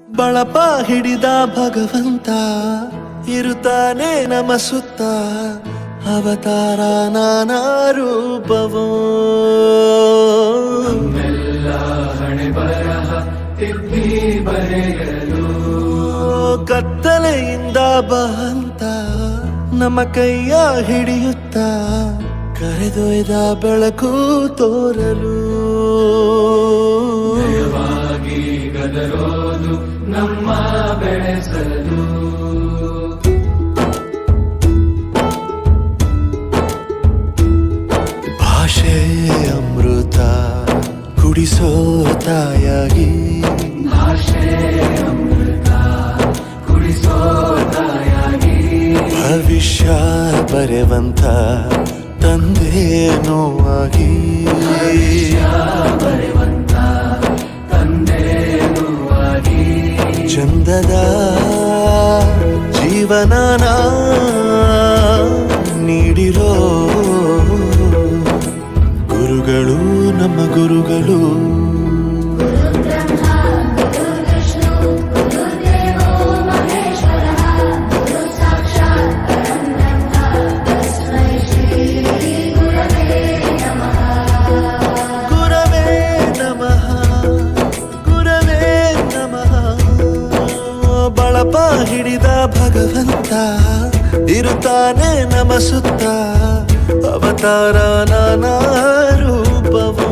ಬಳಪ ಹಿಡಿದ ಭಗವಂತ ಇರುತ್ತಾನೆ ನಮ ಸುತ್ತ ಅವತಾರ ನಾನಾ ರೂಪವೋ ಕತ್ತಲೆಯಿಂದ ಬಹಂತ ನಮ್ಮ ಕೈಯ ಹಿಡಿಯುತ್ತ ಕರೆದೊಯ್ದ ಬೆಳಕು ತೋರಲು ಭಾಷೆ ಅಮೃತ ಕುಡಿಸೋ ತಾಯಾಗಿ ಭವಿಷ್ಯ ಬರೆವಂತ ತಂದೇನೋ ಆಗಿ ಚಂದದ ಜೀವನನ ನೀಡಿರೋ ಗುರುಗಳು ನಮ್ಮ ಗುರುಗಳು ಗುರವೇ ನಮಃ ಗುರವೇ ನಮಃ ಬಳಪ ಹಿಡಿದ ಭಗವಂತ ಇರುತ್ತಾನೆ ನಮ ಸುತ್ತ ಅವತಾರ ನಾನಾ ರೂಪವೋ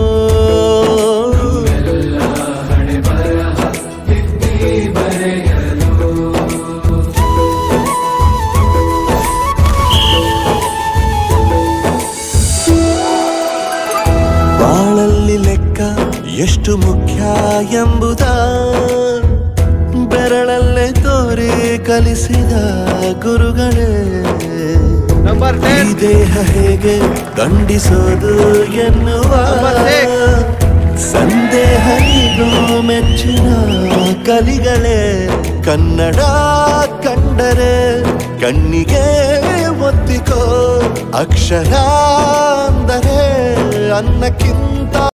ಬಾಳಲ್ಲಿ ಲೆಕ್ಕ ಎಷ್ಟು ಮುಖ್ಯ ಎಂಬುದ ಬೆರಳಲ್ಲೇ ತೋರಿ ಕಲಿಸಿದ ಗುರುಗಳೇ ನಂಬರ್ ಈ ಟೆನ್ ದೇಹ ಹೇಗೆ ದಂಡಿಸೋದು ಎನ್ನುವ ಸಂದೇಹ ಇದು ಮೆಚ್ಚಿನ ಕಲಿಗಳೇ ಕನ್ನಡ ಕಂಡರೆ ಕಣ್ಣಿಗೆ ಒತ್ತಿಕೋ ಅಕ್ಷರ ಅಂದರೆ ಅನ್ನಕ್ಕಿಂತ